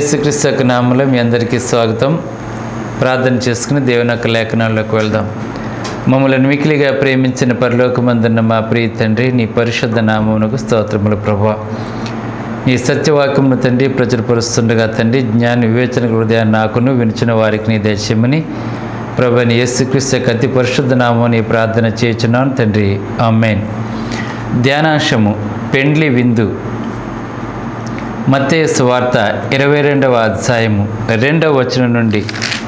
యేసుక్రీస్తు యొక్క నామంలో మీ అందరికీ స్వాగతం ప్రార్థన చేసుకుని దేవుని యొక్క లేఖనాల్లోకి వెళ్దాం మమ్మల్ని మికిలిగా ప్రేమించిన పరలోకమందున్న మా ప్రియ తండ్రి నీ పరిశుద్ధ నామమునకు స్తోత్రములు ప్రభా నీ సత్యవాక్యమును తండ్రి ప్రచురపరుస్తుండగా తండ్రి జ్ఞాన వివేచన హృదయాన్ని నాకును వినిచిన వారికి నీ దయచేయమని ప్రభు నీ యేసుక్రీస్తు యొక్క అతి పరిశుద్ధ నామం నీ ప్రార్థన చేయుచున్నాను తండ్రి ఆమెన్ ధ్యానాంశము పెండ్లి విందు మత్తయి సువార్త ఇరవై రెండవ అధ్యాయము రెండవ వచనం నుండి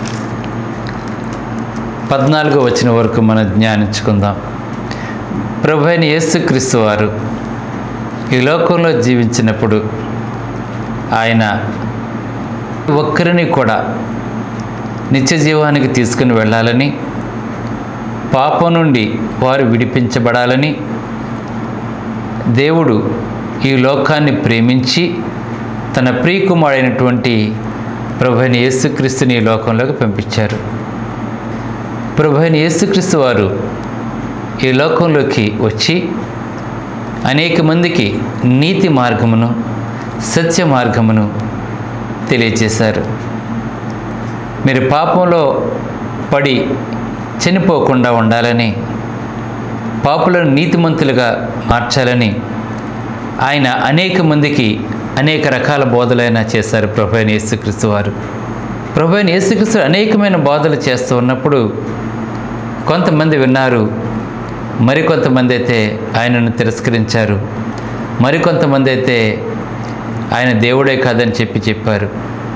పద్నాలుగో వచనం వరకు మనం జ్ఞానించుకుందాం ప్రభు అయిన యేసుక్రీస్తు వారు ఈ లోకంలో జీవించినప్పుడు ఆయన ఒక్కరిని కూడా నిత్య జీవానికి తీసుకుని వెళ్ళాలని పాపం నుండి వారు విడిపించబడాలని దేవుడు ఈ లోకాన్ని ప్రేమించి తన ప్రియకుమారైనటువంటి ప్రభు అయిన యేసుక్రీస్తుని ఈ లోకంలోకి పంపించారు ప్రభు అయిన యేసుక్రీస్తు వారు ఈ లోకంలోకి వచ్చి అనేక మందికి నీతి మార్గమును సత్య మార్గమును తెలియజేశారు మీరు పాపంలో పడి చనిపోకుండా ఉండాలని పాపులను నీతిమంతులుగా మార్చాలని ఆయన అనేక మందికి అనేక రకాల బోధలైన చేశారు ప్రభు అయిన యేసుక్రీస్తు వారు ప్రభు అయిన యేసుక్రీస్తు అనేకమైన బోధలు చేస్తూ ఉన్నప్పుడు కొంతమంది విన్నారు మరికొంతమంది అయితే ఆయనను తిరస్కరించారు మరికొంతమంది అయితే ఆయన దేవుడే కాదని చెప్పి చెప్పారు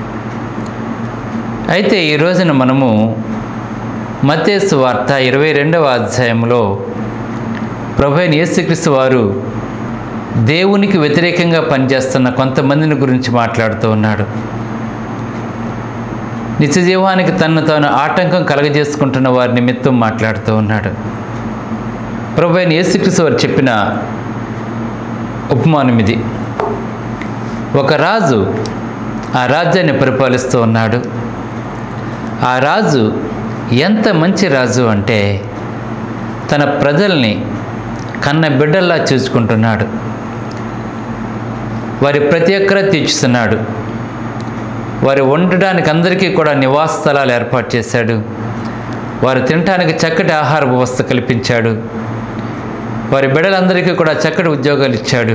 అయితే ఈ రోజున మనము మత్తేసు వార్త ఇరవై రెండవ అధ్యాయంలో ప్రభు అయిన యేసుక్రీస్తు వారు దేవునికి వ్యతిరేకంగా పనిచేస్తున్న కొంతమందిని గురించి మాట్లాడుతూ ఉన్నాడు నిత్య జీవానికి తను తాను ఆటంకం కలగజేసుకుంటున్న వారి నిమిత్తం మాట్లాడుతూ ఉన్నాడు ప్రభు అయిన యేసుక్రీస్తు వారు చెప్పిన ఉపమానం ఇది ఒక రాజు ఆ రాజ్యాన్ని పరిపాలిస్తూ ఉన్నాడు ఆ రాజు ఎంత మంచి రాజు అంటే తన ప్రజల్ని కన్న బిడ్డల్లా చూసుకుంటున్నాడు వారి ప్రతి ఒక్కరా తీర్చుతున్నాడు వారి ఉండడానికి అందరికీ కూడా నివాస స్థలాలు ఏర్పాటు చేశాడు వారు తినటానికి చక్కటి ఆహార వ్యవస్థ కల్పించాడు వారి బిడ్డలందరికీ కూడా చక్కటి ఉద్యోగాలు ఇచ్చాడు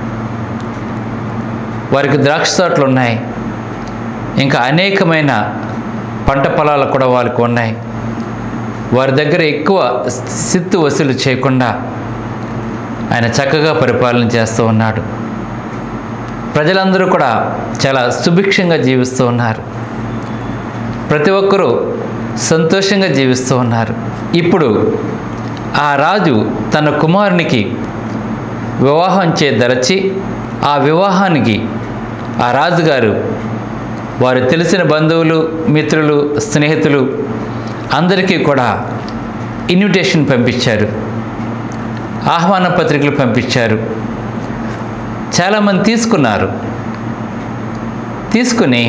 వారికి ద్రాక్ష తోటలు ఉన్నాయి ఇంకా అనేకమైన పంట పొలాలు కూడా వాళ్ళకు ఉన్నాయి వారి దగ్గర ఎక్కువ సిత్తు వసూలు చేయకుండా ఆయన చక్కగా పరిపాలన చేస్తూ ఉన్నాడు ప్రజలందరూ కూడా చాలా సుభిక్షంగా జీవిస్తూ ఉన్నారు ప్రతి ఒక్కరూ సంతోషంగా జీవిస్తూ ఉన్నారు ఇప్పుడు ఆ రాజు తన కుమారునికి వివాహం చేదరచి ఆ వివాహానికి ఆ రాజుగారు వారు తెలిసిన బంధువులు మిత్రులు స్నేహితులు అందరికీ కూడా ఇన్విటేషన్ పంపించారు ఆహ్వాన పత్రికలు పంపించారు చాలామంది తీసుకున్నారు తీసుకుని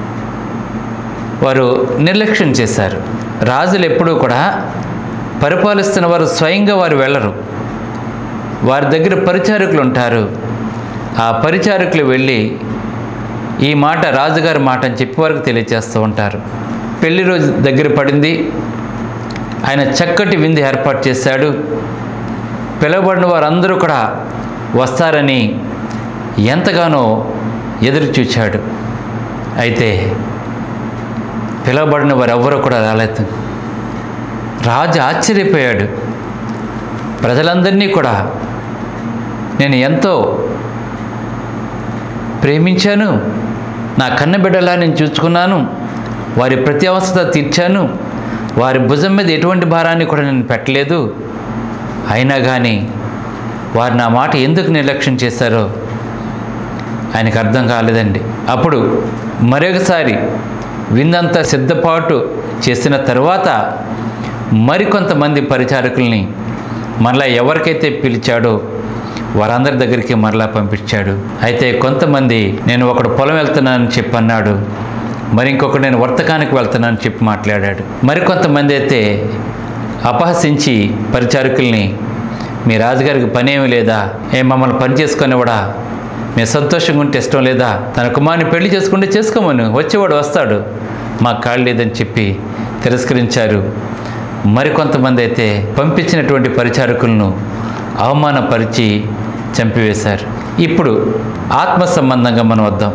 వారు నిర్లక్ష్యం చేశారు రాజులు ఎప్పుడూ కూడా పరిపాలిస్తున్న వారు స్వయంగా వారు వెళ్ళరు వారి దగ్గర పరిచారకులు ఉంటారు ఆ పరిచారకులు వెళ్ళి ఈ మాట రాజుగారి మాట అని చెప్పి వారికి తెలియజేస్తూ ఉంటారు పెళ్లి రోజు దగ్గర పడింది ఆయన చక్కటి విందు ఏర్పాటు చేశాడు పిలువబడిన వారందరూ కూడా వస్తారని ఎంతగానో ఎదురు చూచాడు అయితే పిలువబడిన వారు ఎవ్వరూ కూడా రాలేదు రాజు ఆశ్చర్యపోయాడు ప్రజలందరినీ కూడా నేను ఎంతో ప్రేమించాను నా కన్నబిడ్డలా నేను చూసుకున్నాను వారి ప్రతి అవస్థ తీర్చాను వారి భుజం మీద ఎటువంటి భారాన్ని కూడా నేను పెట్టలేదు అయినా కానీ వారు నా మాట ఎందుకు నిర్లక్ష్యం చేశారో ఆయనకు అర్థం కాలేదండి అప్పుడు మరొకసారి విందంతా సిద్ధపాటు చేసిన తర్వాత మరికొంతమంది పరిచారకుల్ని మరలా ఎవరికైతే పిలిచాడో వారందరి దగ్గరికి మరలా పంపించాడు అయితే కొంతమంది నేను ఒకడు పొలం వెళ్తున్నానని చెప్పి అన్నాడు మరి ఇంకొకడు నేను వర్తకానికి వెళ్తున్నానని చెప్పి మాట్లాడాడు మరికొంతమంది అయితే అపహసించి పరిచారకుల్ని మీ రాజుగారికి పనేమీ లేదా ఏ మమ్మల్ని పని చేసుకునేవాడా మేము సంతోషంగా ఉంటే ఇష్టం లేదా తన కుమారుని పెళ్లి చేసుకుంటే చేసుకోమను వచ్చేవాడు వస్తాడు మాకు కాళ్ళు లేదని చెప్పి తిరస్కరించారు మరికొంతమంది అయితే పంపించినటువంటి పరిచారకులను అవమానపరిచి చంపివేశారు ఇప్పుడు ఆత్మ సంబంధంగా మనం వద్దాం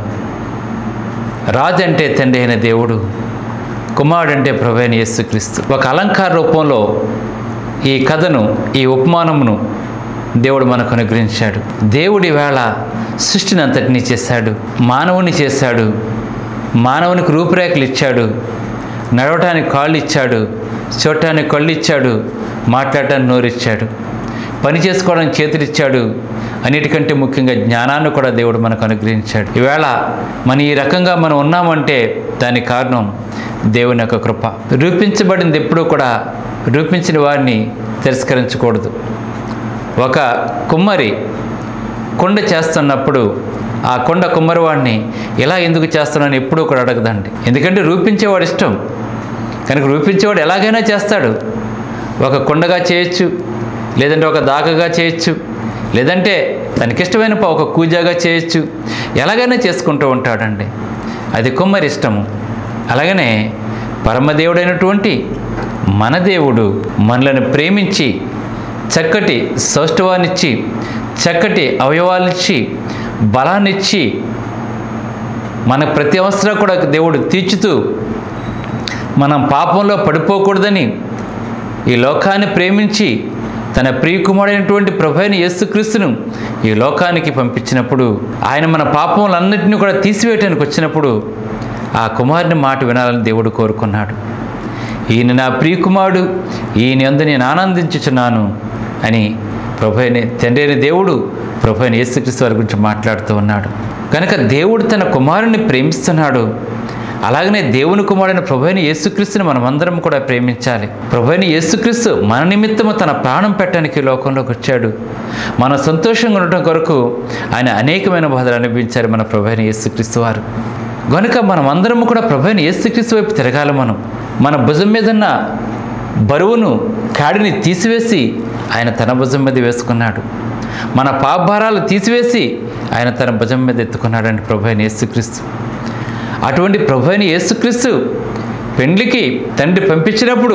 రాజు అంటే తండ్రి అయిన దేవుడు కుమారుడు అంటే ప్రభు అయిన యేసుక్రీస్తు ఒక అలంకార రూపంలో ఈ కథను ఈ ఉపమానమును దేవుడు మనకు అనుగ్రహించాడు దేవుడి వేళ సృష్టిని అంతటినీ చేశాడు మానవుని చేశాడు మానవునికి రూపురేఖలు ఇచ్చాడు నడవటానికి కాళ్ళు ఇచ్చాడు చూడటానికి కళ్ళు ఇచ్చాడు మాట్లాడటానికి నోరిచ్చాడు పని చేసుకోవడానికి చేతులు ఇచ్చాడు అన్నిటికంటే ముఖ్యంగా జ్ఞానాన్ని కూడా దేవుడు మనకు అనుగ్రహించాడు ఈవేళ మన ఈ రకంగా మనం ఉన్నామంటే దానికి కారణం దేవుని యొక్క కృప రూపించబడింది ఎప్పుడూ కూడా రూపించిన వారిని తిరస్కరించకూడదు ఒక కుమ్మరి కుండ చేస్తున్నప్పుడు ఆ కొండ కుమ్మరివాడిని ఇలా ఎందుకు చేస్తున్నాను ఎప్పుడూ కూడా అడగదండి ఎందుకంటే రూపించేవాడు ఇష్టం కనుక రూపించేవాడు ఎలాగైనా చేస్తాడు ఒక కుండగా చేయొచ్చు లేదంటే ఒక దాకగా చేయొచ్చు లేదంటే తనకిష్టమైన ప- ఒక కూజాగా చేయొచ్చు ఎలాగైనా చేసుకుంటూ ఉంటాడండి అది కుమ్మరి ఇష్టము అలాగనే పరమదేవుడైనటువంటి మన దేవుడు మనలను ప్రేమించి చక్కటి సౌష్ఠవాన్నిచ్చి చక్కటి అవయవాలనిచ్చి బలాన్నిచ్చి మన ప్రతి అవసరం కూడా దేవుడు తీర్చుతూ మనం పాపంలో పడిపోకూడదని ఈ లోకాన్ని ప్రేమించి తన ప్రియకుమారుడైనటువంటి ప్రభు అయిన యేసుక్రీస్తును ఈ లోకానికి పంపించినప్పుడు ఆయన మన పాపములన్నింటినీ కూడా తీసివేయటానికి వచ్చినప్పుడు ఆ కుమారుని మాట వినాలని దేవుడు కోరుకున్నాడు ఈయన నా ప్రియకుమారుడు ఈయన అందు నేను ఆనందించుచున్నాను అని ప్రభు అయిన తండ్రి అయిన దేవుడు ప్రభు అయిన యేసుక్రీస్తు వారి గురించి మాట్లాడుతూ ఉన్నాడు కనుక దేవుడు తన కుమారుని ప్రేమిస్తున్నాడు అలాగనే దేవుని కుమారుడైన ప్రభు అయిన యేసుక్రీస్తుని మనమందరం కూడా ప్రేమించాలి ప్రభు అయిన యేసుక్రీస్తు మన నిమిత్తము తన ప్రాణం పెట్టడానికి ఈ లోకంలోకి వచ్చాడు మన సంతోషంగా ఉండటం కొరకు ఆయన అనేకమైన బాధలు అనుభవించారు మన ప్రభు అయిన యేసుక్రీస్తు వారు కనుక మనం అందరము కూడా ప్రభు అయిన యేసుక్రీస్తు వైపు తిరగాలి మనం మన భుజం మీద ఉన్న బరువును కాడిని తీసివేసి ఆయన తన భుజం మీద వేసుకున్నాడు మన పాపభారాలు తీసివేసి ఆయన తన భుజం మీద ఎత్తుకున్నాడండి ప్రభు అయిన యేసుక్రీస్తు అటువంటి ప్రభు అయిన యేసుక్రీస్తు పెండ్లికి తండ్రి పంపించినప్పుడు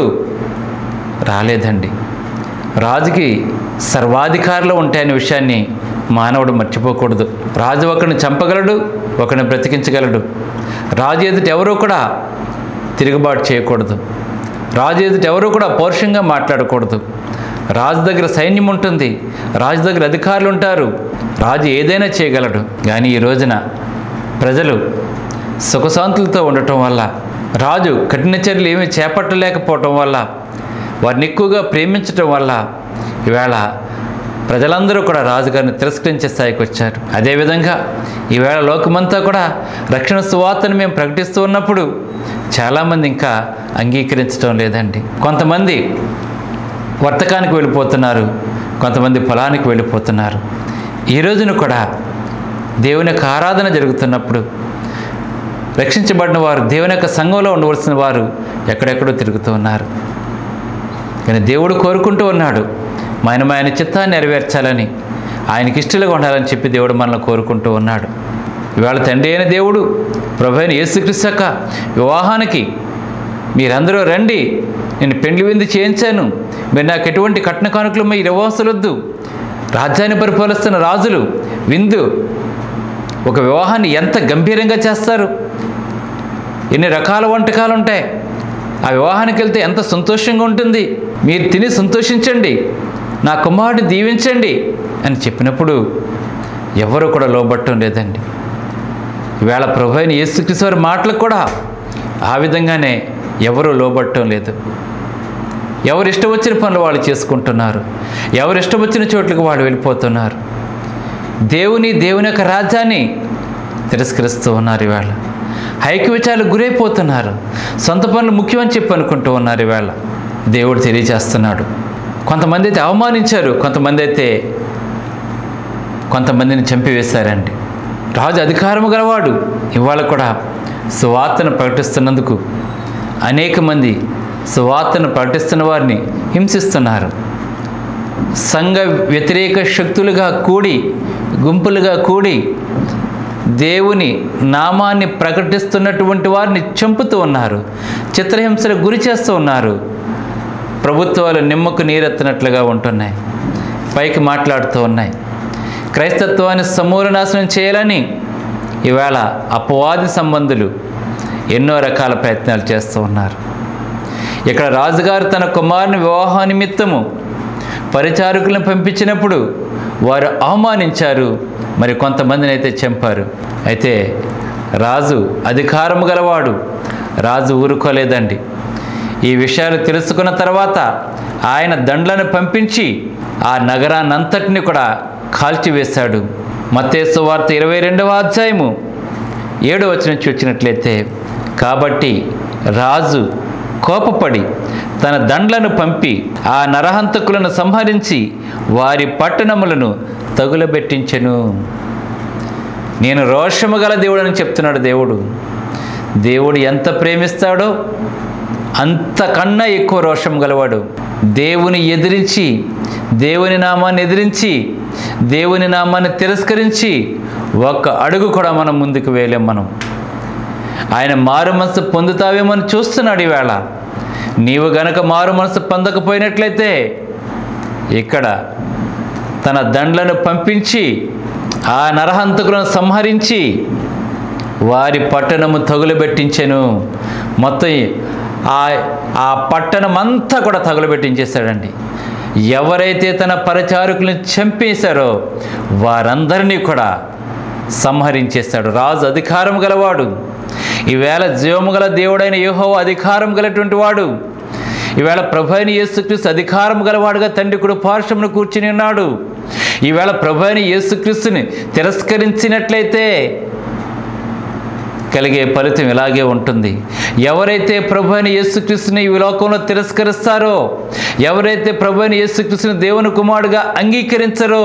రాలేదండి రాజుకి సర్వాధికారులు ఉంటాయనే విషయాన్ని మానవుడు మర్చిపోకూడదు రాజు ఒకరిని చంపగలడు ఒకరిని బ్రతికించగలడు రాజు ఎదుట ఎవరూ కూడా తిరుగుబాటు చేయకూడదు రాజు ఎదుట ఎవరూ కూడా పౌరుషంగా మాట్లాడకూడదు రాజు దగ్గర సైన్యం ఉంటుంది రాజు దగ్గర అధికారులు ఉంటారు రాజు ఏదైనా చేయగలడు కానీ ఈ రోజున ప్రజలు సుఖశాంతులతో ఉండటం వల్ల రాజు కఠిన చర్యలు ఏమీ చేపట్టలేకపోవటం వల్ల వారిని ఎక్కువగా ప్రేమించటం వల్ల ఈవేళ ప్రజలందరూ కూడా రాజుగారిని తిరస్కరించే స్థాయికి వచ్చారు అదేవిధంగా ఈవేళ లోకమంతా కూడా రక్షణ సువార్తను మేము ప్రకటిస్తూ ఉన్నప్పుడు చాలామంది ఇంకా అంగీకరించడం లేదండి కొంతమంది వర్తకానికి వెళ్ళిపోతున్నారు కొంతమంది పొలానికి వెళ్ళిపోతున్నారు ఈ రోజున కూడా దేవుని యొక్క ఆరాధన జరుగుతున్నప్పుడు రక్షించబడిన వారు దేవుని యొక్క సంఘంలో ఉండవలసిన వారు ఎక్కడెక్కడో తిరుగుతూ ఉన్నారు కానీ దేవుడు కోరుకుంటూ ఉన్నాడు మనం ఆయన చిత్తాన్ని నెరవేర్చాలని ఆయనకి ఇష్టలుగా ఉండాలని చెప్పి దేవుడు మనల్ని కోరుకుంటూ ఉన్నాడు ఇవాళ తండ్రి అయిన దేవుడు ప్రభు అయిన యేసుక్రీస్తు యొక్క వివాహానికి మీరందరూ రండి నేను పెండ్లి విందు చేయించాను మీరు నాకు ఎటువంటి కట్న కానుకలు మీ ఇరవాసులొద్దు రాజ్యాన్ని పరిపాలిస్తున్న రాజులు విందు ఒక వివాహాన్ని ఎంత గంభీరంగా చేస్తారు ఎన్ని రకాల వంటకాలు ఉంటాయి ఆ వివాహానికి వెళ్తే ఎంత సంతోషంగా ఉంటుంది మీరు తిని సంతోషించండి నా కుమారుడిని దీవించండి అని చెప్పినప్పుడు ఎవరు కూడా లోబట్టం లేదండి ఈవేళ ప్రభు అయిన యేసుక్రీస్తు వారి మాటలకు కూడా ఆ విధంగానే ఎవరు లోబట్టం లేదు ఎవరు ఇష్టం వచ్చిన పనులు వాళ్ళు చేసుకుంటున్నారు ఎవరు ఇష్టం వచ్చిన చోట్లకు వాళ్ళు వెళ్ళిపోతున్నారు దేవుని దేవుని యొక్క రాజ్యాన్ని తిరస్కరిస్తూ ఉన్నారు ఇవాళ ఐక్యవిచారాలకు గురైపోతున్నారు సొంత పనులు ముఖ్యమని చెప్పి అనుకుంటూ ఉన్నారు ఇవాళ దేవుడు తెలియజేస్తున్నాడు కొంతమంది అయితే అవమానించారు కొంతమంది అయితే కొంతమందిని చంపివేశారండి రాజు అధికారము గలవాడు ఇవాళ కూడా సువార్తను ప్రకటిస్తున్నందుకు అనేక మంది సువార్తను ప్రకటిస్తున్న వారిని హింసిస్తున్నారు సంఘ వ్యతిరేక శక్తులుగా కూడి గుంపులుగా కూడి దేవుని నామాన్ని ప్రకటిస్తున్నటువంటి వారిని చంపుతూ ఉన్నారు చిత్రహింసలకు గురి చేస్తూ ఉన్నారు ప్రభుత్వాలు నిమ్మకు నీరెత్తినట్లుగా ఉంటున్నాయి పైకి మాట్లాడుతూ ఉన్నాయి క్రైస్తత్వాన్ని సమూల నాశనం చేయాలని ఈవేళ అపవాది సంబంధులు ఎన్నో రకాల ప్రయత్నాలు చేస్తూ ఉన్నారు ఇక్కడ రాజుగారు తన కుమారుని వివాహ నిమిత్తము పరిచారకులను పంపించినప్పుడు వారు అవమానించారు మరి కొంతమందిని అయితే చంపారు అయితే రాజు అధికారము గలవాడు రాజు ఊరుకోలేదండి ఈ విషయాలు తెలుసుకున్న తర్వాత ఆయన దండ్లను పంపించి ఆ నగరాన్నంతటిని కూడా కాల్చివేశాడు మత్తేసు వార్త ఇరవై రెండవ అధ్యాయము ఏడో వచ్చిన చూచినట్లయితే కాబట్టి రాజు కోపపడి తన దండ్లను పంపి ఆ నరహంతకులను సంహరించి వారి పట్టణములను తగులబెట్టించెను నేను రోషము గల దేవుడని చెప్తున్నాడు దేవుడు దేవుడు ఎంత ప్రేమిస్తాడో అంతకన్నా ఎక్కువ రోషం గలవాడు దేవుని ఎదిరించి దేవుని నామాన్ని ఎదిరించి దేవుని నామాన్ని తిరస్కరించి ఒక్క అడుగు కూడా మనం ముందుకు వేయలేం మనం ఆయన మారు మనసు పొందుతావేమని చూస్తున్నాడు ఈవేళ నీవు గనక మారు మనసు పొందకపోయినట్లయితే ఇక్కడ తన దండ్లను పంపించి ఆ నరహంతకులను సంహరించి వారి పట్టణము తగులబెట్టించెను మొత్తం ఆ ఆ పట్టణం అంతా కూడా తగులబెట్టించేశాడండి ఎవరైతే తన పరిచారకులను చంపేశారో వారందరినీ కూడా సంహరించేశాడు రాజు అధికారం గలవాడు ఈవేళ జీవము గల దేవుడైన యోహో అధికారం గలటువంటి వాడు ఈవేళ ప్రభు అయిన యేసుక్రీస్తు అధికారం గలవాడుగా తండ్రి కూడా పార్శ్వమును కూర్చుని ఉన్నాడు ఈవేళ ప్రభు అయిన యేసుక్రీస్తుని తిరస్కరించినట్లయితే కలిగే ఫలితం ఇలాగే ఉంటుంది ఎవరైతే ప్రభు అయిన యేసుక్రీస్తుని ఈ లోకంలో తిరస్కరిస్తారో ఎవరైతే ప్రభు అయిన యేసుక్రీస్తుని దేవుని కుమారుడుగా అంగీకరించరో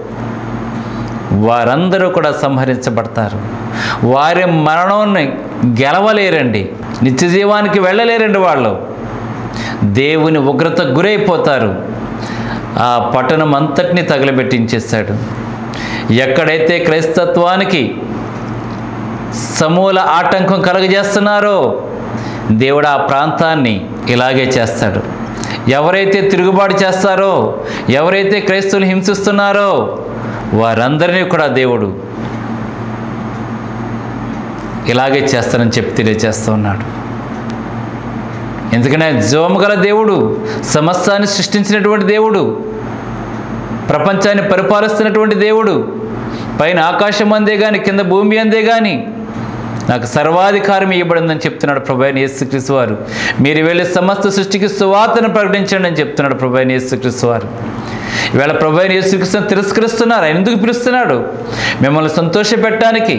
వారందరూ కూడా సంహరించబడతారు వారి మరణాన్ని గెలవలేరండి నిత్య జీవానికి వెళ్ళలేరండి వాళ్ళు దేవుని ఉగ్రత గురైపోతారు ఆ పట్టణం అంతటినీ తగలబెట్టించేశాడు ఎక్కడైతే క్రైస్తత్వానికి సమూల ఆటంకం కలగజేస్తున్నారో దేవుడు ఆ ప్రాంతాన్ని ఇలాగే చేస్తాడు ఎవరైతే తిరుగుబాటు చేస్తారో ఎవరైతే క్రైస్తవులు హింసిస్తున్నారో వారందరినీ కూడా దేవుడు ఇలాగే చేస్తానని చెప్పి తెలియజేస్తూ ఉన్నాడు ఎందుకంటే ఆయన జీవము గల దేవుడు సమస్తాన్ని సృష్టించినటువంటి దేవుడు ప్రపంచాన్ని పరిపాలిస్తున్నటువంటి దేవుడు పైన ఆకాశం అందే కానీ కింద భూమి అందే కానీ నాకు సర్వాధికారం ఇవ్వబడిందని చెప్తున్నాడు ప్రభు అయిన యేసుక్రీస్తు వారు మీరు వెళ్ళి సమస్త సృష్టికి సువార్తను ప్రకటించండి అని చెప్తున్నాడు ప్రభు అయిన యేసుక్రీస్తు వారు ఈవేళ ప్రభు అయిన యేసుక్రీస్తుని తిరస్కరిస్తున్నారు ఆయన ఎందుకు పిలుస్తున్నాడు మిమ్మల్ని సంతోషపెట్టడానికి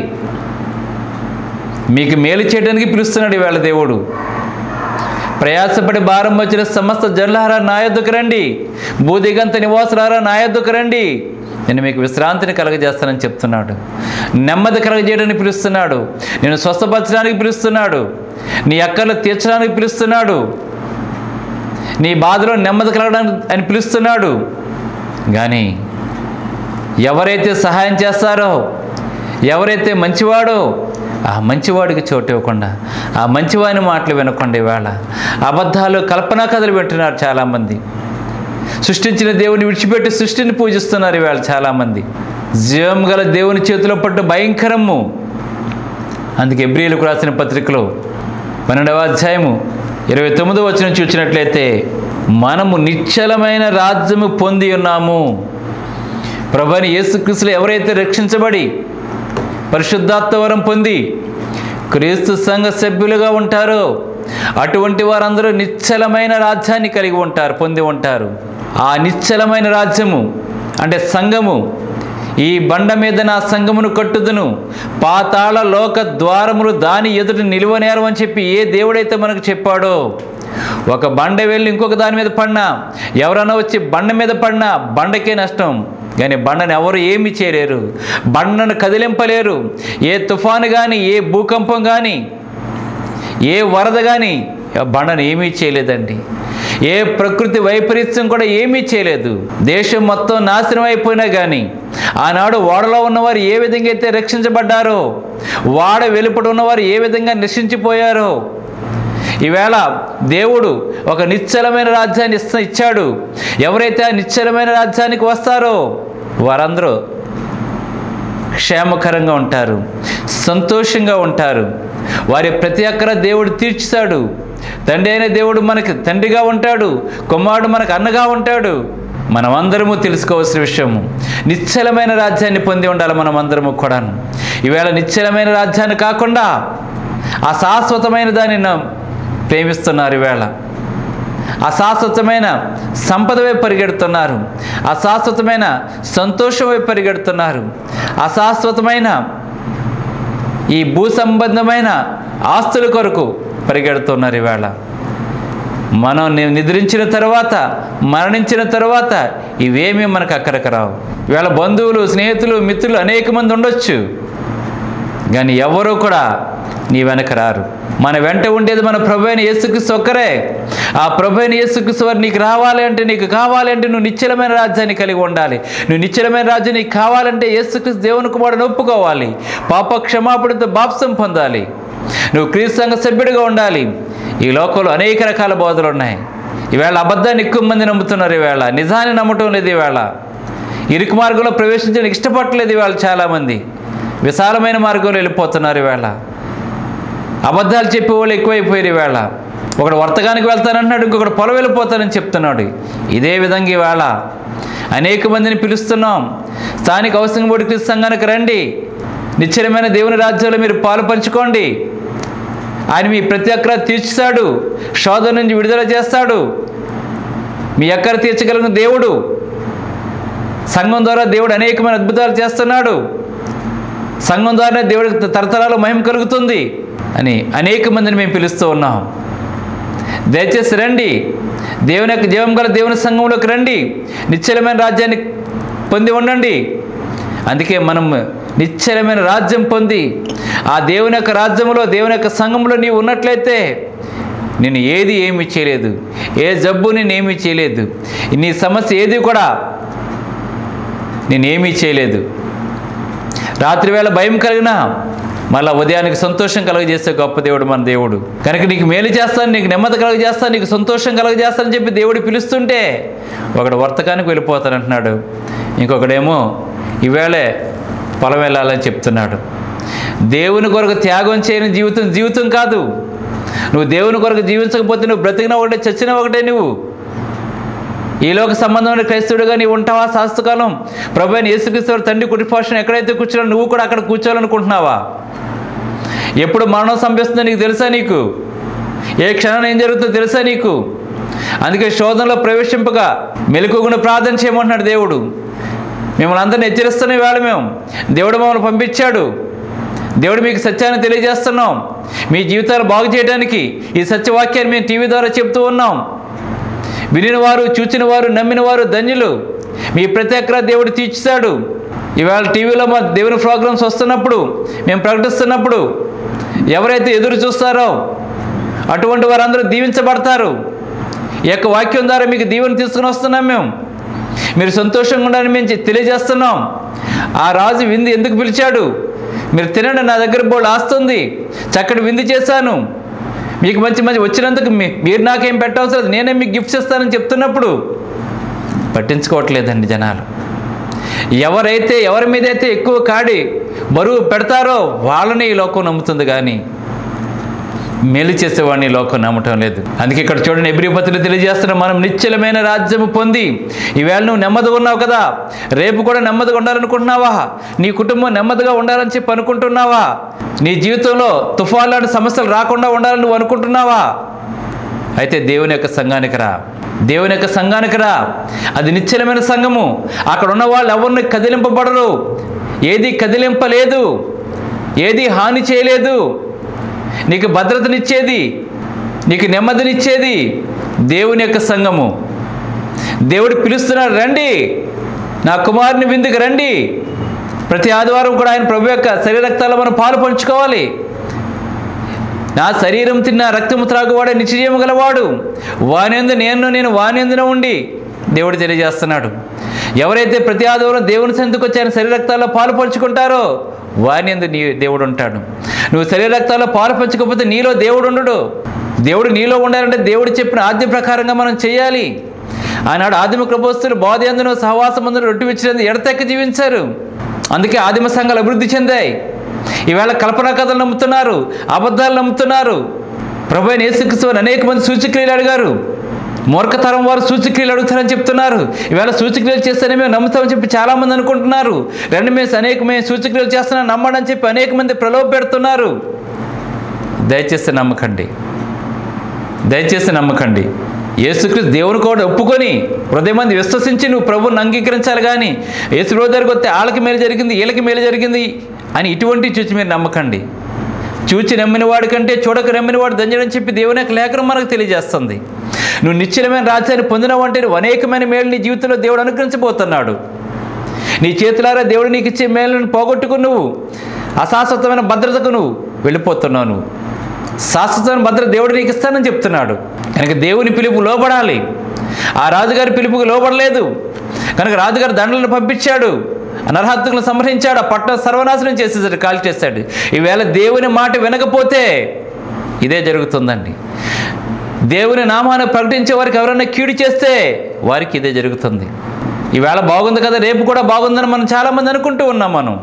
మీకు మేలు చేయడానికి పిలుస్తున్నాడు ఈవేళ దేవుడు ప్రయాసపడి భారం వచ్చిన సమస్త జనులారా నా యొద్దకు రండి భూదిగంత నివాసులారా నా యొద్దకు రండి నేను మీకు విశ్రాంతిని కలగజేస్తానని చెప్తున్నాడు నెమ్మది కలగజేయడానికి పిలుస్తున్నాడు నేను స్వస్థపరచడానికి పిలుస్తున్నాడు నీ అక్కర్లు తీర్చడానికి పిలుస్తున్నాడు నీ బాధలో నెమ్మది కలగడానికి అని పిలుస్తున్నాడు కానీ ఎవరైతే సహాయం చేస్తారో ఎవరైతే మంచివాడో ఆ మంచివాడికి చోటు ఇవ్వకుండా ఆ మంచివాని మాటలు వినకుండా ఇవాళ అబద్ధాలు కల్పనా కథలు వింటున్నారు చాలామంది సృష్టించిన దేవుని విడిచిపెట్టి సృష్టిని పూజిస్తున్నారు ఇవాళ చాలామంది జీవం గల దేవుని చేతిలో పట్టు భయంకరము అందుకే ఎబ్రిలకు రాసిన పత్రికలో పన్నెండవ అధ్యాయము ఇరవై తొమ్మిదో వచ్చిన చూసినట్లయితే మనము నిశ్చలమైన రాజ్యము పొంది ఉన్నాము ప్రభుని యేసుక్రీస్తులు ఎవరైతే రక్షించబడి పరిశుద్ధాత్మవరం పొంది క్రీస్తు సంఘ సభ్యులుగా ఉంటారో అటువంటి వారందరూ నిశ్చలమైన రాజ్యాన్ని కలిగి ఉంటారు పొంది ఉంటారు ఆ నిశ్చలమైన రాజ్యము అంటే సంఘము ఈ బండ మీద నా సంఘమును కట్టుదును పాతాళ లోక ద్వారములు దాని ఎదుట నిలువనేరం అని చెప్పి ఏ దేవుడైతే మనకు చెప్పాడో ఒక బండ వెళ్ళి ఇంకొక దాని మీద పడినా ఎవరైనా వచ్చి బండ మీద పడినా బండకే నష్టం కానీ బండను ఎవరు ఏమి చేయలేరు బండను కదిలింపలేరు ఏ తుఫాను కానీ ఏ భూకంపం కానీ ఏ వరద కానీ బండను ఏమీ చేయలేదండి ఏ ప్రకృతి వైపరీత్యం కూడా ఏమీ చేయలేదు దేశం మొత్తం నాశనం అయిపోయినా కానీ ఆనాడు ఓడలో ఉన్నవారు ఏ విధంగా అయితే రక్షించబడ్డారో వాడ వెలుపట ఉన్నవారు ఏ విధంగా నశించిపోయారో ఈవేళ దేవుడు ఒక నిశ్చలమైన రాజ్యాన్ని ఇస్త ఇచ్చాడు ఎవరైతే ఆ నిశ్చలమైన రాజ్యానికి వస్తారో వారందరూ క్షేమకరంగా ఉంటారు సంతోషంగా ఉంటారు వారి ప్రతి అక్కర దేవుడు తీర్చుతాడు తండ్రి అయిన దేవుడు మనకి తండ్రిగా ఉంటాడు కుమారుడు మనకు అన్నగా ఉంటాడు మనమందరము తెలుసుకోవాల్సిన విషయము నిశ్చలమైన రాజ్యాన్ని పొంది ఉండాలి మనమందరము కూడాను ఈవేళ నిశ్చలమైన రాజ్యాన్ని కాకుండా ఆ శాశ్వతమైన దాన్ని న- ప్రేమిస్తున్నారు ఈవేళ అశాశ్వతమైన సంపద వైపు పరిగెడుతున్నారు అశాశ్వతమైన సంతోషం వైపు పరిగెడుతున్నారు అశాశ్వతమైన ఈ భూ సంబంధమైన ఆస్తుల కొరకు పరిగెడుతున్నారు ఈవేళ మనం ని- నిద్రించిన తర్వాత మరణించిన తర్వాత ఇవేమీ మనకు అక్కడికి రావు ఈవేళ బంధువులు స్నేహితులు మిత్రులు అనేక మంది ఉండొచ్చు కానీ ఎవరూ కూడా నీ వెనక రారు మన వెంట ఉండేది మన ప్రభు అయిన యేసుక్రీస్తు ఒక్కరే ఆ ప్రభు అయిన యేసుక్రీస్తు వారు నీకు రావాలి అంటే నీకు కావాలి అంటే నువ్వు నిశ్చలమైన రాజ్యాన్ని కలిగి ఉండాలి నువ్వు నిశ్చలమైన రాజ్యం నీకు కావాలంటే యేసుక్రీస్తు దేవుని కుమారుని ఒప్పుకోవాలి పాప క్షమాపణతో బాప్సం పొందాలి నువ్వు క్రీస్తు సంఘ సభ్యుడిగా ఉండాలి ఈ లోకంలో అనేక రకాల బోధలు ఉన్నాయి ఈవేళ అబద్ధాన్ని ఎక్కువ మంది నమ్ముతున్నారు ఈవేళ నిజాన్ని నమ్మటం లేదు ఈవేళ ఇరుకు మార్గంలో ప్రవేశించడానికి ఇష్టపడలేదు ఇవాళ చాలామంది విశాలమైన మార్గంలో వెళ్ళిపోతున్నారు ఈవేళ అబద్ధాలు చెప్పే వాళ్ళు ఎక్కువైపోయారు ఈవేళ ఒకడు వర్తకానికి వెళ్తానంటున్నాడు ఇంకొకడు పొలం వెళ్ళిపోతానని చెప్తున్నాడు ఇదే విధంగా ఈవేళ అనేక మందిని పిలుస్తున్నాం స్థానిక అవసరం బోడి క్రీస్తు సంఘానికి రండి నిశ్చలమైన దేవుని రాజ్యంలో మీరు పాలు పంచుకోండి ఆయన మీ ప్రతి అక్కర తీర్చుతాడు శోధన నుంచి విడుదల చేస్తాడు మీ అక్కర తీర్చగలిగిన దేవుడు సంఘం ద్వారా దేవుడు అనేకమైన అద్భుతాలు చేస్తున్నాడు సంఘం ద్వారానే దేవుడికి తరతరాలు మహిమ కలుగుతుంది అని అనేక మందిని మేము పిలుస్తూ ఉన్నాం దయచేసి రండి దేవుని యొక్క జీవం గల దేవుని సంఘంలోకి రండి నిశ్చలమైన రాజ్యాన్ని పొంది ఉండండి అందుకే మనం నిశ్చలమైన రాజ్యం పొంది ఆ దేవుని యొక్క రాజ్యంలో దేవుని యొక్క సంఘంలో నీవు ఉన్నట్లయితే నేను ఏది ఏమీ చేయలేదు ఏ జబ్బు నేను ఏమీ చేయలేదు నీ సమస్య ఏది కూడా నేనేమీ చేయలేదు రాత్రి వేళ భయం కలిగినా మళ్ళా ఉదయానికి సంతోషం కలుగజేసే గొప్ప దేవుడు మన దేవుడు కనుక నీకు మేలు చేస్తాను నీకు నెమ్మది కలుగజేస్తాను నీకు సంతోషం కలుగజేస్తానని చెప్పి దేవుడు పిలుస్తుంటే ఒకడు వర్తకానికి వెళ్ళిపోతానంటున్నాడు ఇంకొకడేమో ఈవేళే పొలం వెళ్ళాలని చెప్తున్నాడు దేవుని కొరకు త్యాగం చేయని జీవితం జీవితం కాదు నువ్వు దేవుని కొరకు జీవించకపోతే నువ్వు బ్రతికినా ఒకటే చచ్చినా ఒకటే నువ్వు ఈ లోక సంబంధమైన క్రైస్తవుడిగా నీవు ఉంటావా శాస్త్రకాలం ప్రభు అయిన యేసుక్రీస్తు తండ్రి కుటుంబోషణ ఎక్కడైతే కూర్చున్నా నువ్వు కూడా అక్కడ కూర్చోవాలనుకుంటున్నావా ఎప్పుడు మరణం సంభవిస్తుందో నీకు తెలుసా నీకు ఏ క్షణాన్ని ఏం జరుగుతుందో తెలుసా నీకు అందుకే శోధనలో ప్రవేశింపగా మెలకుగున ప్రార్థన చేయమంటున్నాడు దేవుడు మిమ్మల్ని అందరిని హెచ్చరిస్తున్న వేళ మేము దేవుడు మమ్మల్ని పంపించాడు దేవుడు మీకు సత్యాన్ని తెలియజేస్తున్నాం మీ జీవితాలు బాగు చేయడానికి ఈ సత్యవాక్యాన్ని మేము టీవీ ద్వారా చెప్తూ ఉన్నాం వినిన వారు చూచిన వారు నమ్మిన వారు ధన్యులు మీ ప్రతి ఒక్కరా దేవుడు తీర్చుతాడు ఇవాళ టీవీలో మా దేవుని ప్రోగ్రామ్స్ వస్తున్నప్పుడు మేము ప్రకటిస్తున్నప్పుడు ఎవరైతే ఎదురు చూస్తారో అటువంటి వారందరూ దీవించబడతారు ఈ యొక్క వాక్యం ద్వారా మీకు దీవెన తీసుకుని వస్తున్నాం మేము మీరు సంతోషంగా ఉండాలని మేము చె- తెలియజేస్తున్నాం ఆ రాజు విందు ఎందుకు పిలిచాడు మీరు తినండి నా దగ్గర బోళ్ళు ఆస్తుంది చక్కటి విందు చేశాను మీకు మంచి మంచి వచ్చినందుకు మీ- మీరు నాకేం పెట్టవసరం లేదు, నేనే మీకు గిఫ్ట్స్ ఇస్తానని చెప్తున్నప్పుడు పట్టించుకోవట్లేదండి జనాలు ఎవరైతే ఎవరి మీద అయితే ఎక్కువ కాడి బరువు పెడతారో వాళ్ళని ఈ లోకం నమ్ముతుంది కానీ మేలు చేసేవాడిని ఈ లోకం నమ్మటం లేదు అందుకే ఇక్కడ చూడండి ఎబ్రిపతులు తెలియజేస్తున్న మనం నిశ్చలమైన రాజ్యము పొంది ఈవేళ నువ్వు నెమ్మదిగా ఉన్నావు కదా రేపు కూడా నెమ్మదిగా ఉండాలనుకుంటున్నావా నీ కుటుంబం నెమ్మదిగా ఉండాలని చెప్పి అనుకుంటున్నావా నీ జీవితంలో తుఫాన్ లాంటి సమస్యలు రాకుండా ఉండాలని నువ్వు అనుకుంటున్నావా అయితే దేవుని యొక్క సంఘానికి రా దేవుని యొక్క సంఘానికి రా అది నిశ్చలమైన సంఘము అక్కడ ఉన్న వాళ్ళు ఎవరిని కదిలింపబడరు ఏది కదిలింపలేదు ఏది హాని చేయలేదు నీకు భద్రతనిచ్చేది నీకు నెమ్మదినిచ్చేది దేవుని యొక్క సంఘము దేవుడు పిలుస్తున్నాడు రండి నా కుమారుని విందుకు రండి ప్రతి ఆదివారం కూడా ఆయన ప్రభు యొక్క శరీరక్తాలు మనం పాలు పంచుకోవాలి నా శరీరం తిన్న రక్తము త్రాగువాడే నిశ్చయము గలవాడు వానేందు నేను నేను వానేందున ఉండి దేవుడు తెలియజేస్తున్నాడు ఎవరైతే ప్రతి ఆదివారం దేవుని సందుకు వచ్చి ఆయన శరీర రక్తాల్లో పాలు పంచుకుంటారో వారిని ఎందు నీ దేవుడు ఉంటాడు నువ్వు శరీర రక్తాల్లో పాలు పంచుకోకపోతే నీలో దేవుడు ఉండడు దేవుడు నీలో ఉండాలంటే దేవుడు చెప్పిన ఆద్య ప్రకారంగా మనం చేయాలి ఆనాడు ఆదిమ కృపస్తులు బోధయందును సహవాసమందును రొట్టి విచ్చినందు ఎడతెక్క జీవించారు అందుకే ఆదిమ సంఘాలు అభివృద్ధి చెందాయి ఈవేళ కల్పనా కథలు నమ్ముతున్నారు అబద్ధాలు నమ్ముతున్నారు ప్రభు అయిన యేసుక్రీస్తు వారు అనేక మంది సూచక్రియలు అడిగారు మూర్ఖతరం వారు సూచక్రియలు అడుగుతారని చెప్తున్నారు ఈవేళ సూచక్రియలు చేస్తేనే మేము నమ్ముతామని చెప్పి చాలామంది అనుకుంటున్నారు రెండు మేము అనేక మేము సూచక్రియలు చేస్తున్నాం నమ్మడం అని చెప్పి అనేక మంది ప్రలోభ పెడుతున్నారు దయచేసి నమ్మకండి దయచేసి నమ్మకండి యేసుక్రీస్తు దేవుని కూడా ఒప్పుకొని హృదయం మంది విశ్వసించి నువ్వు ప్రభువుని అంగీకరించాలి కానీ యేసు ప్రభు దగ్గరికి వస్తే వాళ్ళకి మేలు జరిగింది వీళ్ళకి మేలు జరిగింది అని ఇటువంటి చూసి మీరు నమ్మకండి చూచి నమ్మిన వాడి కంటే చూడక నమ్మిన వాడు ధన్యుడని చెప్పి దేవుని యొక్క లేఖనం మనకు తెలియజేస్తుంది నువ్వు నిశ్చలమైన రాజ్యాన్ని పొందినావు అంటే నువ్వు అనేకమైన మేలు నీ జీవితంలో దేవుడు అనుగ్రహించబోతున్నాడు నీ చేతులారా దేవుడు నీకు ఇచ్చే మేలును పోగొట్టుకు నువ్వు అశాశ్వతమైన భద్రతకు నువ్వు వెళ్ళిపోతున్నావు నువ్వు శాశ్వతమైన భద్రత దేవుడు నీకు ఇస్తానని చెప్తున్నాడు కనుక దేవుని పిలుపు లోబడాలి ఆ రాజుగారి పిలుపుకు లోబడలేదు కనుక రాజుగారు దండలను పంపించాడు నరహత్తులను సంహరించాడు ఆ పట్టణ సర్వనాశనం చేసేసాడు కాల్ చేశాడు ఈవేళ దేవుని మాట వినకపోతే ఇదే జరుగుతుందండి దేవుని నామాన్ని ప్రకటించే వారికి ఎవరైనా కీడు చేస్తే వారికి ఇదే జరుగుతుంది ఈవేళ బాగుంది కదా రేపు కూడా బాగుందని మనం చాలామంది అనుకుంటూ ఉన్నాం మనం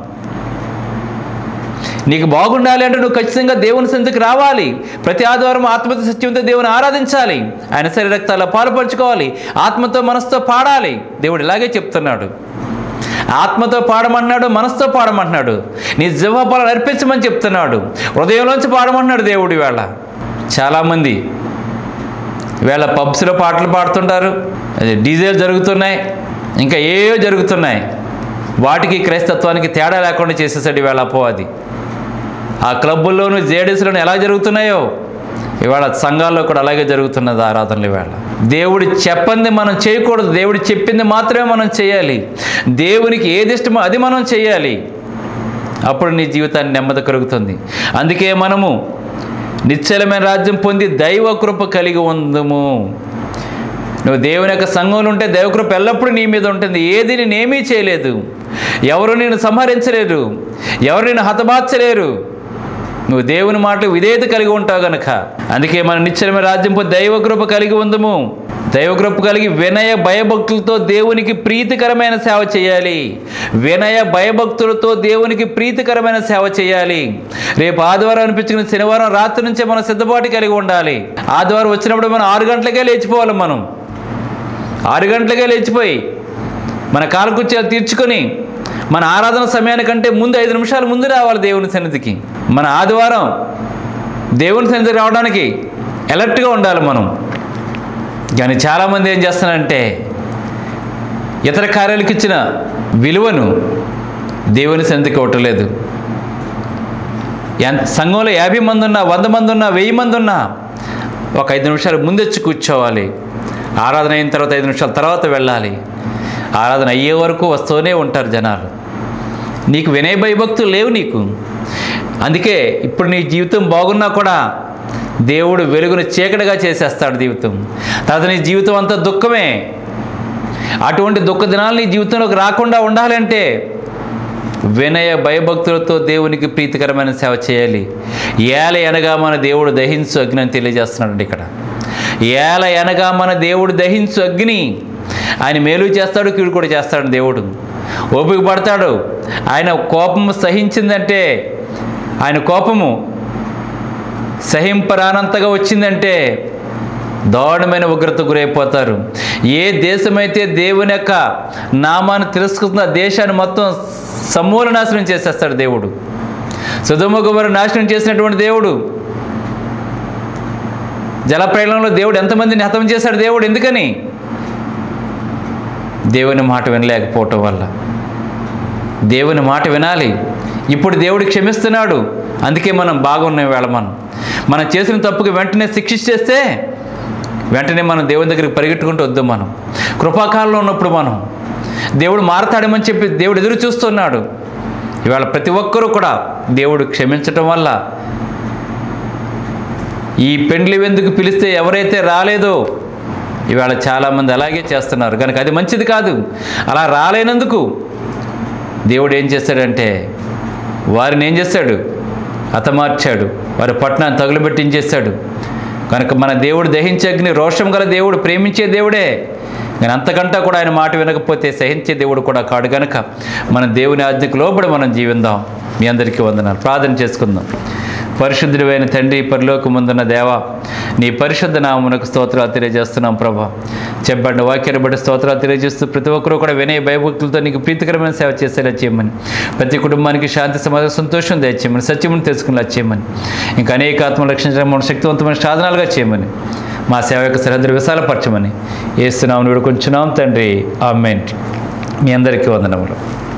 నీకు బాగుండాలి అంటే నువ్వు ఖచ్చితంగా దేవుని సంధికి రావాలి ప్రతి ఆదివారం ఆత్మతో సత్యంతో దేవుని ఆరాధించాలి ఆయన శరీర రక్తాల్లో పాలు పంచుకోవాలి ఆత్మతో మనసుతో పాడాలి దేవుడు ఇలాగే చెప్తున్నాడు ఆత్మతో పాడమంటున్నాడు మనసుతో పాడమంటున్నాడు నీ జివ్వపాలను అర్పించమని చెప్తున్నాడు హృదయంలోంచి పాడమంటున్నాడు దేవుడు ఇవాళ చాలామంది ఇవాళ పబ్స్లో పాటలు పాడుతుంటారు అది డీజేలు జరుగుతున్నాయి ఇంకా ఏవో జరుగుతున్నాయి వాటికి క్రైస్తత్వానికి తేడా లేకుండా చేసేసాడు ఇవాళ అపోవాది ఆ క్లబ్బుల్లోనూ జేడీస్లోనూ ఎలా జరుగుతున్నాయో ఇవాళ సంఘాల్లో కూడా అలాగే జరుగుతున్నది ఆరాధనలు ఇవాళ దేవుడు చెప్పింది మనం చేయకూడదు దేవుడు చెప్పింది మాత్రమే మనం చేయాలి దేవునికి ఏది ఇష్టమో అది మనం చేయాలి అప్పుడు నీ జీవితాన్ని నెమ్మది కలుగుతుంది అందుకే మనము నిశ్చలమైన రాజ్యం పొంది దైవ కృప కలిగి ఉందము నువ్వు దేవుని యొక్క సంఘంలో ఉంటే దైవకృప ఎల్లప్పుడూ నీ మీద ఉంటుంది ఏది నేనేమీ చేయలేదు ఎవరు నేను సంహరించలేరు ఎవరు నేను హతమార్చలేరు నువ్వు దేవుని మాటలు విధేయత కలిగి ఉంటావు గనక అందుకే మన నిశ్చలమైన రాజ్యంపు దైవకృప కలిగి ఉందము దైవకృప కలిగి వినయ భయభక్తులతో దేవునికి ప్రీతికరమైన సేవ చేయాలి వినయ భయభక్తులతో దేవునికి ప్రీతికరమైన సేవ చేయాలి రేపు ఆదివారం అనిపించుకున్న శనివారం రాత్రి నుంచే మనం సిద్ధపాటు కలిగి ఉండాలి ఆదివారం వచ్చినప్పుడు మనం ఆరు గంటలకే లేచిపోవాలి మనం ఆరు గంటలకే లేచిపోయి మన కాలకుత్యాలు తీర్చుకొని మన ఆరాధన సమయానికంటే ముందు ఐదు నిమిషాలు ముందు రావాలి దేవుని సన్నిధికి మన ఆదివారం దేవుని సన్నిధికి రావడానికి అలర్ట్గా ఉండాలి మనం కానీ చాలామంది ఏం చేస్తున్నారంటే ఇతర కార్యాలకు ఇచ్చిన విలువను దేవుని సన్నిధికి ఇవ్వట్లేదు ఎంత సంఘంలో యాభై మంది ఉన్నా వంద మంది ఉన్నా వెయ్యి మంది ఉన్నా ఒక ఐదు నిమిషాలు ముందొచ్చి కూర్చోవాలి ఆరాధన అయిన తర్వాత ఐదు నిమిషాల తర్వాత వెళ్ళాలి ఆరాధన అయ్యే వరకు వస్తూనే ఉంటారు జనాలు నీకు వినయ భయభక్తులు లేవు నీకు అందుకే ఇప్పుడు నీ జీవితం బాగున్నా కూడా దేవుడు వెలుగును చీకటిగా చేసేస్తాడు జీవితం తర్వాత నీ జీవితం అంతా దుఃఖమే అటువంటి దుఃఖ దినాలు నీ జీవితంలోకి రాకుండా ఉండాలంటే వినయ భయభక్తులతో దేవునికి ప్రీతికరమైన సేవ చేయాలి ఏల అనగా మన దేవుడు దహించు అగ్ని అని తెలియజేస్తున్నాడు ఇక్కడ ఏల అనగా మన దేవుడు దహించు అగ్ని ఆయన మేలు చేస్తాడు కీడు కూడా చేస్తాడు దేవుడు ఓపిక పడతాడు ఆయన కోపము సహించిందంటే ఆయన కోపము సహింపరానంతగా వచ్చిందంటే దారుణమైన ఉగ్రత గురైపోతారు ఏ దేశమైతే దేవుని యొక్క నామాన్ని తిరస్కృతుందో ఆ దేశాన్ని మొత్తం సమూల నాశనం చేసేస్తాడు దేవుడు సుధుమగుమరు నాశనం చేసినటువంటి దేవుడు జలప్రయంలో దేవుడు ఎంతమందిని హతం చేశాడు దేవుడు ఎందుకని దేవుని మాట వినలేకపోవటం వల్ల దేవుని మాట వినాలి ఇప్పుడు దేవుడు క్షమిస్తున్నాడు అందుకే మనం బాగున్నాం వేళ మనం మనం చేసిన తప్పుకి వెంటనే శిక్షిస్తేస్తే వెంటనే మనం దేవుని దగ్గరికి పరిగెట్టుకుంటూ వద్దాం మనం కృపాకాలంలో ఉన్నప్పుడు మనం దేవుడు మారతాడేమని చెప్పి దేవుడు ఎదురు చూస్తున్నాడు ఇవాళ ప్రతి ఒక్కరూ కూడా దేవుడు క్షమించటం వల్ల ఈ పెండ్లి వెందుకు పిలిస్తే ఎవరైతే రాలేదో ఇవాళ చాలామంది అలాగే చేస్తున్నారు కనుక అది మంచిది కాదు అలా రాలేనందుకు దేవుడు ఏం చేశాడంటే వారిని ఏం చేశాడు హతమార్చాడు వారి పట్టణాన్ని తగులుబెట్టించేశాడు కనుక మన దేవుడు దహించే అగ్ని రోషం గల దేవుడు ప్రేమించే దేవుడే కానీ అంతకంటా కూడా ఆయన మాట వినకపోతే సహించే దేవుడు కూడా కాడు గనుక మన దేవుని ఆజ్ఞకు లోబడి మనం జీవిందాం మీ అందరికీ వందనాలు ప్రార్థన చేసుకుందాం పరిశుద్ధుడైన తండ్రి పరలోకముందున్న దేవ నీ పరిశుద్ధ నామమునకు స్తోత్రాలు తెలియజేస్తున్నాం ప్రభా చెప్పండి వాక్యాన్ని బట్టి స్తోత్రాలు తెలియజేస్తూ ప్రతి ఒక్కరూ కూడా వినయ భయభక్తులతో నీకు ప్రీతికరమైన సేవ చేసేలా చేయమని ప్రతి కుటుంబానికి శాంతి సమాధానం సంతోషం దయచేయమని సత్యమును తెలుసుకునేలా చేయమని ఇంకా అనేక ఆత్మలు రక్షించడం మన శక్తివంతమైన సాధనాలుగా చేయమని మా సేవ యొక్క సరిహద్దులు విశాలపరచమని ఏస్తున్నాం వేడుకొంచున్నాం తండ్రి ఆమెన్ మీ అందరికీ వందనములు